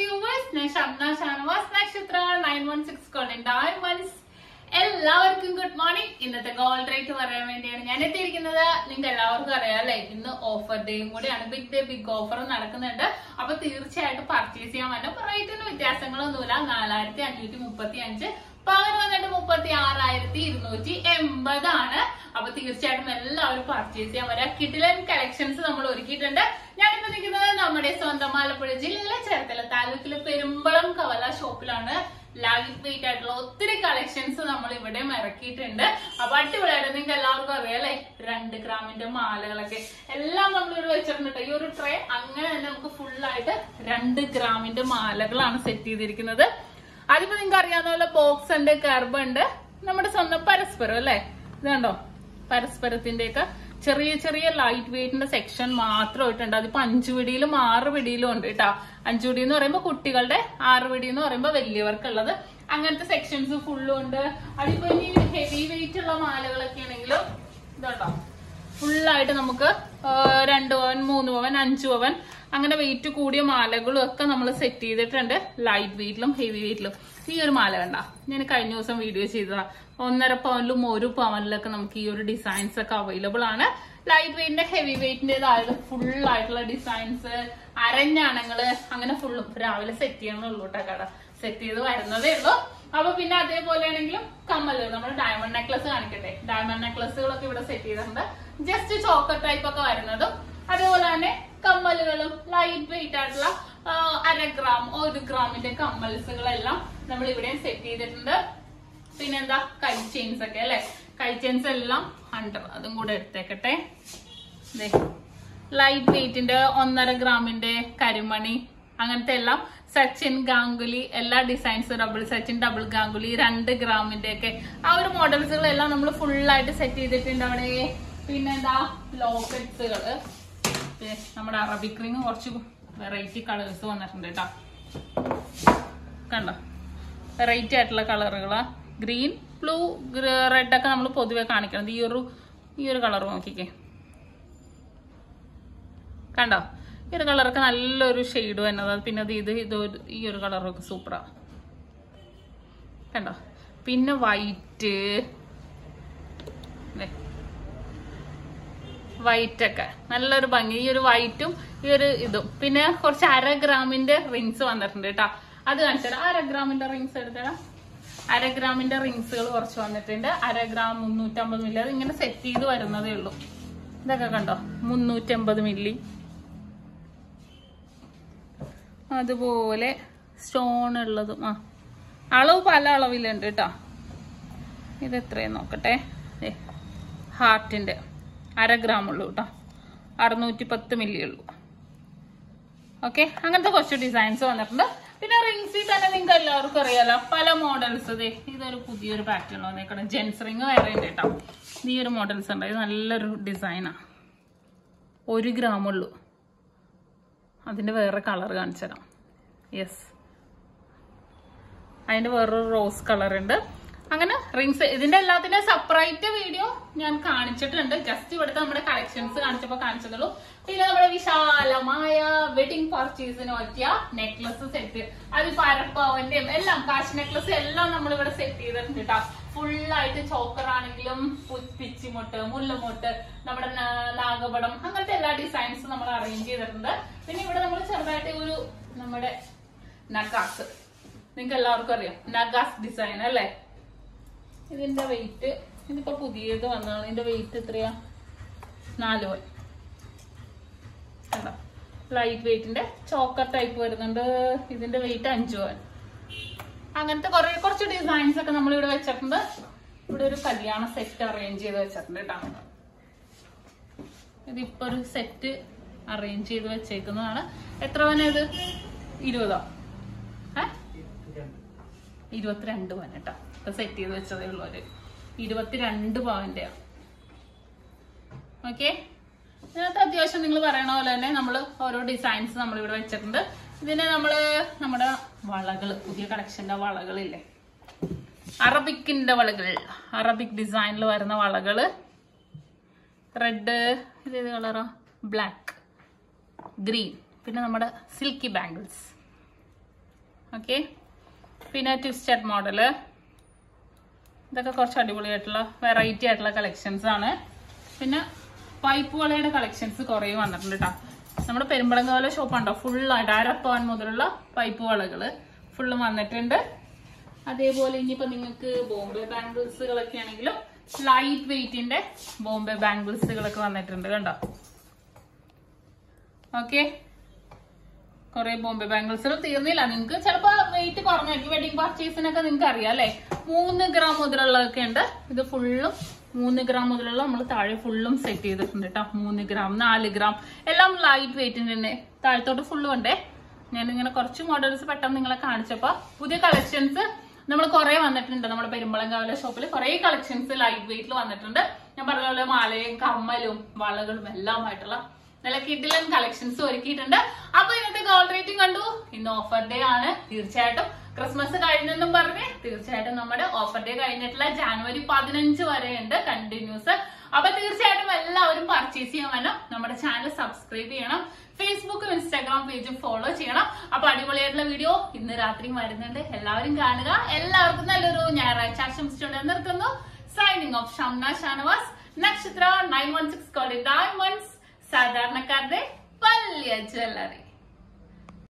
Viewers ഞാൻ Shamna Shanavas Nakshatra nine one six കോളിൻ diamonds എല്ലാവർക്കും ഗുഡ് മോർണിംഗ് ഇന്നത്തെ ഗോൾഡ് റേറ്റ് പറയാൻ വേണ്ടിയാണ് ഞാൻ എത്തിയിരിക്കുന്നത് നിങ്ങൾക്ക് എല്ലാവർക്കും അറിയാം അല്ലെ ഇന്ന് ഓഫർ ഡേയും കൂടിയാണ് ബിഗ് ഡേ ബിഗ് ഓഫർ നടക്കുന്നുണ്ട് അപ്പൊ തീർച്ചയായിട്ടും പർച്ചേസ് ചെയ്യാൻ പറ്റും റേറ്റിന് വ്യത്യാസങ്ങളൊന്നുമില്ല നാലായിരത്തി അഞ്ഞൂറ്റി മുപ്പത്തി അഞ്ച് പവൻ വന്നിട്ട് മുപ്പത്തി ആറായിരത്തി ഇരുന്നൂറ്റി എൺപതാണ് അപ്പൊ തീർച്ചയായിട്ടും എല്ലാവരും പർച്ചേസ് ചെയ്യാൻ വരാം കിഡിലൻ കളക്ഷൻസ് നമ്മൾ ഒരുക്കിയിട്ടുണ്ട് ഞാനിപ്പോ നിൽക്കുന്നത് നമ്മുടെ സ്വന്തം ആലപ്പുഴ ജില്ലയിലെ ചേർത്തല താലൂക്കിലെ പെരുമ്പളം കവല ഷോപ്പിലാണ് ലൈറ്റ് വെയിറ്റ് ആയിട്ടുള്ള ഒത്തിരി കളക്ഷൻസ് നമ്മൾ ഇവിടെ ഇറക്കിയിട്ടുണ്ട് അപ്പൊ അടിപൊളിയായിട്ട് നിങ്ങൾക്ക് എല്ലാവർക്കും അറിയാം അല്ലെ രണ്ട് ഗ്രാമിന്റെ മാലകളൊക്കെ എല്ലാം നമ്മൾ ഇവിടെ വെച്ചിട്ടുണ്ട് ട്ടോ. ഈ ഒരു ട്രേ അങ്ങനെ തന്നെ നമുക്ക് full ആയിട്ട് രണ്ട് ഗ്രാമിന്റെ മാലകളാണ് സെറ്റ് ചെയ്തിരിക്കുന്നത് അതിപ്പോ നിങ്ങൾക്ക് അറിയാവുന്ന പോലെ ബോക്സ് ഉണ്ട് കർബ് ഉണ്ട് നമ്മുടെ സ്വന്തം പരസ്പരം അല്ലെ ഇത് കണ്ടോ പരസ്പരത്തിന്റെ ഒക്കെ ചെറിയ ചെറിയ ലൈറ്റ് വെയിറ്റിന്റെ സെക്ഷൻ മാത്രമായിട്ടുണ്ട് അതിപ്പോ അഞ്ചു പിടിയിലും ആറ് പിടിയിലും ഉണ്ട് കേട്ടോ അഞ്ചു പിടി എന്ന് പറയുമ്പോ കുട്ടികളുടെ ആറ് പിടി എന്ന് പറയുമ്പോ വലിയവർക്കുള്ളത് അങ്ങനത്തെ സെക്ഷൻസ് ഫുള്ളും ഉണ്ട് അതിപ്പോ ഇനി ഹെവി വെയിറ്റ് ഉള്ള മാലകളൊക്കെ ആണെങ്കിലും ഇതുണ്ടോ ഫുള്ളായിട്ട് നമുക്ക് ആ, രണ്ട് പവൻ മൂന്ന് പവൻ അഞ്ച് പവൻ അങ്ങനെ വെയിറ്റ് കൂടിയ മാലകളും ഒക്കെ നമ്മൾ സെറ്റ് ചെയ്തിട്ടുണ്ട് ലൈറ്റ് വെയിറ്റിലും ഹെവി വെയിറ്റിലും ഈ ഒരു മാല കണ്ട ഞാൻ കഴിഞ്ഞ ദിവസം വീഡിയോ ചെയ്തതാ ഒന്നര പവനിലും ഒരു പവനിലൊക്കെ നമുക്ക് ഈ ഒരു ഡിസൈൻസ് ഒക്കെ അവൈലബിൾ ആണ് ലൈറ്റ് വെയിറ്റിന്റെ ഹെവി വെയിറ്റിന്റേതായാലും ഫുൾ ആയിട്ടുള്ള ഡിസൈൻസ് അരഞ്ഞാണങ്ങള് അങ്ങനെ ഫുള്ളും രാവിലെ സെറ്റ് ചെയ്യണുള്ളൂ കേട്ടോ കട സെറ്റ് ചെയ്ത് വരുന്നതേ ഉള്ളൂ അപ്പൊ പിന്നെ അതേപോലെ ആണെങ്കിലും കമ്മലുകൾ നമ്മൾ ഡയമണ്ട് നെക്ലസ് കാണിക്കട്ടെ ഡയമണ്ട് നെക്ലസുകളൊക്കെ ഇവിടെ സെറ്റ് ചെയ്തിട്ടുണ്ട് ജസ്റ്റ് ചോക്കർ ടൈപ്പ് ഒക്കെ വരുന്നതും അതേപോലെ തന്നെ കമ്മലുകളും ലൈറ്റ് വെയിറ്റ് ആയിട്ടുള്ള ആ, അര ഗ്രാം ഒരു ഗ്രാമിന്റെ കമ്മൽസുകളെല്ലാം നമ്മൾ ഇവിടെ സെറ്റ് ചെയ്തിട്ടുണ്ട് പിന്നെന്താ കൈ ചെയിൻസ് ഒക്കെ അല്ലെ കൈ ചെയിൻസ് എല്ലാം ഹൺഡ്രഡ് അതും കൂടെ എടുത്തേക്കട്ടെ ദേ ലൈറ്റ് വെയിറ്റിന്റെ ഒന്നര ഗ്രാമിന്റെ കരിമണി അങ്ങനത്തെ എല്ലാം സച്ചിൻ ഗാംഗുലി എല്ലാ designs double Sachin double Ganguly രണ്ട് ഗ്രാമിന്റെ ഒക്കെ ആ ഒരു മോഡൽസുകളെല്ലാം നമ്മൾ ഫുള്ളായിട്ട് സെറ്റ് ചെയ്തിട്ടുണ്ട് അവിടെ പിന്നെന്താ ലോക്കറ്റ്സുകള് പിന്നെ നമ്മുടെ അറബിക് റിങ് കുറച്ച് വെറൈറ്റി കളേഴ്സ് വന്നിട്ടുണ്ട് കേട്ടോ കണ്ടോ വെറൈറ്റി ആയിട്ടുള്ള കളറുകളാ ഗ്രീൻ ബ്ലൂ റെഡ് ഒക്കെ നമ്മൾ പൊതുവെ കാണിക്കണം ഈ ഒരു ഈ ഒരു കളർ നോക്കിക്കേ കണ്ടോ ഈ ഒരു കളറൊക്കെ നല്ലൊരു ഷെയ്ഡ് വന്നത് പിന്നെ അത് ഇത് ഇത് ഒരു- ഈ ഒരു കളറൊക്കെ സൂപ്പറാ കണ്ടോ പിന്നെ വൈറ്റ് വൈറ്റ് ഒക്കെ നല്ലൊരു ഭംഗി ഈ ഒരു വൈറ്റും ഈ ഒരു ഇതും പിന്നെ കുറച്ച് അര ഗ്രാമിന്റെ റിങ്സ് വന്നിട്ടുണ്ട് കേട്ടോ അത് കാണിച്ചാൽ അര ഗ്രാമിന്റെ റിങ്സ് എടുത്തടാ അര ഗ്രാമിന്റെ റിങ്സുകൾ കുറച്ച് വന്നിട്ടുണ്ട് അര ഗ്രാം മുന്നൂറ്റമ്പത് മില്ലി അത് ഇങ്ങനെ സെറ്റ് ചെയ്ത് വരുന്നതേ ഉള്ളൂ ഇതൊക്കെ കണ്ടോ മുന്നൂറ്റമ്പത് മില്ലി അതുപോലെ സ്റ്റോൺ ഉള്ളതും ആ അളവ് പല അളവിലുണ്ട് കേട്ടോ ഇത് എത്രയും നോക്കട്ടെ ദേ, ഹാർട്ടിന്റെ അര ഗ്രാം ഉള്ളൂ കേട്ടോ അറുന്നൂറ്റി പത്ത് മില്ലി ഉള്ളൂ ഓക്കെ അങ്ങനത്തെ കുറച്ച് ഡിസൈൻസ് വന്നിട്ടുണ്ട് പിന്നെ റിങ്സിൽ തന്നെ നിങ്ങൾക്ക് എല്ലാവർക്കും അറിയാലോ പല മോഡൽസ് ഇതേ ഇതൊരു പുതിയൊരു പാറ്റേൺ വന്നേക്കണം ജെൻസ് റിങ് വേറെ ഉണ്ട് കേട്ടോ ഇത് ഈ ഒരു മോഡൽസ് ഉണ്ട് ഇത് നല്ലൊരു ഡിസൈനാ ഒരു ഗ്രാം ഉള്ളൂ അതിന്റെ വേറെ കളർ കാണിച്ചു തരാം യെസ് അതിന്റെ വേറൊരു റോസ് കളർ ഉണ്ട് അങ്ങനെ റിങ്സ് ഇതിന്റെ എല്ലാത്തിന്റെ സെപ്പറേറ്റ് വീഡിയോ ഞാൻ കാണിച്ചിട്ടുണ്ട് ജസ്റ്റ് ഇവിടുത്തെ നമ്മുടെ കളക്ഷൻസ് കാണിച്ചപ്പോ കാണിച്ചതുള്ളൂ പിന്നെ നമ്മുടെ വിശാലമായ വെഡിങ് പർച്ചേസിന് പറ്റിയ നെക്ലസ് സെറ്റ് അതിപ്പോ അരപ്പവന്റെയും എല്ലാം കാശ് നെക്ലസ് എല്ലാം നമ്മൾ ഇവിടെ സെറ്റ് ചെയ്തിട്ടുണ്ട് കേട്ടോ ഫുള്ളായിട്ട് ചോക്കർ ആണെങ്കിലും പിച്ചിമുട്ട് മുല്ലമുട്ട് നമ്മുടെ നാ- നാഗപടം അങ്ങനത്തെ എല്ലാ ഡിസൈൻസും നമ്മൾ അറേഞ്ച് ചെയ്തിട്ടുണ്ട് പിന്നെ ഇവിടെ നമ്മൾ ചെറുതായിട്ട് ഒരു നമ്മുടെ നഗാസ് നിങ്ങൾക്ക് എല്ലാവർക്കും അറിയാം നഗാസ് ഡിസൈൻ അല്ലേ ഇതിന്റെ വെയിറ്റ് ഇതിപ്പോ പുതിയത് വന്നതാണ് ഇതിന്റെ വെയിറ്റ് എത്രയാ നാല് പോയി ലൈറ്റ് വെയിറ്റിന്റെ ചോക്കർ ടൈപ്പ് വരുന്നുണ്ട് ഇതിന്റെ വെയിറ്റ് അഞ്ചു പോയി അങ്ങനത്തെ കുറെ കുറച്ച് ഡിസൈൻസ് ഒക്കെ നമ്മൾ ഇവിടെ വെച്ചിട്ടുണ്ട് ഇവിടെ ഒരു കല്യാണ സെറ്റ് അറേഞ്ച് ചെയ്ത് വെച്ചിട്ടുണ്ട് കേട്ടോ ഇതിപ്പോ ഒരു സെറ്റ് അറേഞ്ച് ചെയ്ത് വെച്ചേക്കുന്നതാണ് എത്ര പവന ഇത് ഇരുപതോ ഏ ഇരുപത്തിരണ്ട് പവൻ കേട്ടോ ഇപ്പൊ സെറ്റ് ചെയ്ത് വെച്ചതേ ഉള്ളൂ ഒരു ഇരുപത്തിരണ്ട് പവന്റെ ഓക്കെ ഇതിനകത്ത് അത്യാവശ്യം നിങ്ങൾ പറയണ പോലെ തന്നെ നമ്മൾ ഓരോ ഡിസൈൻസ് നമ്മൾ ഇവിടെ വെച്ചിട്ടുണ്ട് ഇതിന് നമ്മള് നമ്മുടെ വളകള് പുതിയ കളക്ഷന്റെ വളകളില്ലേ അറബിക്കിന്റെ വളകൾ അറബിക് ഡിസൈനിൽ വരുന്ന വളകള് റെഡ് ഇത് ഏത് കളറാ ബ്ലാക്ക് ഗ്രീൻ പിന്നെ നമ്മുടെ സിൽക്കി ബാംഗിൾസ് ഓക്കെ പിന്നെ ട്വിസ്റ്റഡ് മോഡല് ഇതൊക്കെ കുറച്ച് അടിപൊളിയായിട്ടുള്ള വെറൈറ്റി ആയിട്ടുള്ള കളക്ഷൻസ് ആണ് പിന്നെ പൈപ്പ് വളയുടെ കളക്ഷൻസ് കുറേ വന്നിട്ടുണ്ട് കേട്ടോ നമ്മുടെ പെരുമ്പളങ്കാല ഷോപ്പ് ഉണ്ടോ ഫുള്ളായിട്ട് അരപ്പവൻ മുതലുള്ള പൈപ്പ് വളകള് ഫുള്ള് വന്നിട്ടുണ്ട് അതേപോലെ ഇനിയിപ്പോ നിങ്ങൾക്ക് ബോംബെ ബാംഗിൾസുകളൊക്കെ ആണെങ്കിലും ലൈറ്റ് വെയിറ്റിന്റെ ബോംബെ ബാംഗിൾസുകളൊക്കെ വന്നിട്ടുണ്ട് കണ്ടോ ഓക്കെ കുറെ ബോംബെ ബാംഗിൾസുകൾ തീർന്നില്ല നിങ്ങൾക്ക് ചിലപ്പോ വെയിറ്റ് കുറഞ്ഞായിരിക്കും വെഡിങ് പർച്ചേസിനൊക്കെ നിങ്ങൾക്ക് അറിയാം അല്ലെ മൂന്ന് ഗ്രാം മുതലുള്ളതൊക്കെ ഉണ്ട് ഇത് ഫുള്ളും മൂന്ന് ഗ്രാം മുതലുള്ള നമ്മൾ താഴെ ഫുള്ളും സെറ്റ് ചെയ്തിട്ടുണ്ട് കേട്ടോ മൂന്ന് ഗ്രാം നാല് ഗ്രാം എല്ലാം ലൈറ്റ് വെയിറ്റിന്റെ തന്നെ താഴത്തോട്ട് ഫുള്ളും ഉണ്ടേ ഞാൻ ഇങ്ങനെ കുറച്ച് മോഡൽസ് പെട്ടെന്ന് നിങ്ങളെ കാണിച്ചപ്പോ പുതിയ കളക്ഷൻസ് നമ്മൾ കുറെ വന്നിട്ടുണ്ട് നമ്മുടെ പെരുമ്പളങ്കാവിലെ ഷോപ്പിൽ കുറെ കളക്ഷൻസ് ലൈറ്റ് വെയിറ്റിൽ വന്നിട്ടുണ്ട് ഞാൻ പറഞ്ഞ പോലെ മാലയും കമ്മലും വളകളും എല്ലാമായിട്ടുള്ള നല്ല കിഡിലൻ കളക്ഷൻസ് ഒരുക്കിയിട്ടുണ്ട് അപ്പൊ ഇന്നത്തെ ഗോൾഡ് റേറ്റിംഗ് കണ്ടു ഇന്ന് ഓഫർ ഡേ ആണ് തീർച്ചയായിട്ടും ക്രിസ്മസ് കഴിഞ്ഞെന്നും പറഞ്ഞ് തീർച്ചയായിട്ടും നമ്മുടെ ഓഫർ ഡേ കഴിഞ്ഞിട്ടുള്ള ജാനുവരി പതിനഞ്ച് വരെ ഉണ്ട് കണ്ടിന്യൂസ് അപ്പൊ തീർച്ചയായിട്ടും എല്ലാവരും പർച്ചേസ് ചെയ്യാൻ വേണം നമ്മുടെ ചാനൽ സബ്സ്ക്രൈബ് ചെയ്യണം ഫേസ്ബുക്കും ഇൻസ്റ്റാഗ്രാം പേജും ഫോളോ ചെയ്യണം അപ്പൊ അടിപൊളിയായിട്ടുള്ള വീഡിയോ ഇന്ന് രാത്രി വരുന്നുണ്ട് എല്ലാവരും കാണുക എല്ലാവർക്കും നല്ലൊരു ഞായറാഴ്ച ആശംസിച്ചുകൊണ്ട് നിർത്തുന്നു signing off Shamna Shanavas Nakshatra nine one six കോളി ഡയമണ്ട്സ് സാധാരണക്കാരുടെ വലിയ ജ്വല്ലറി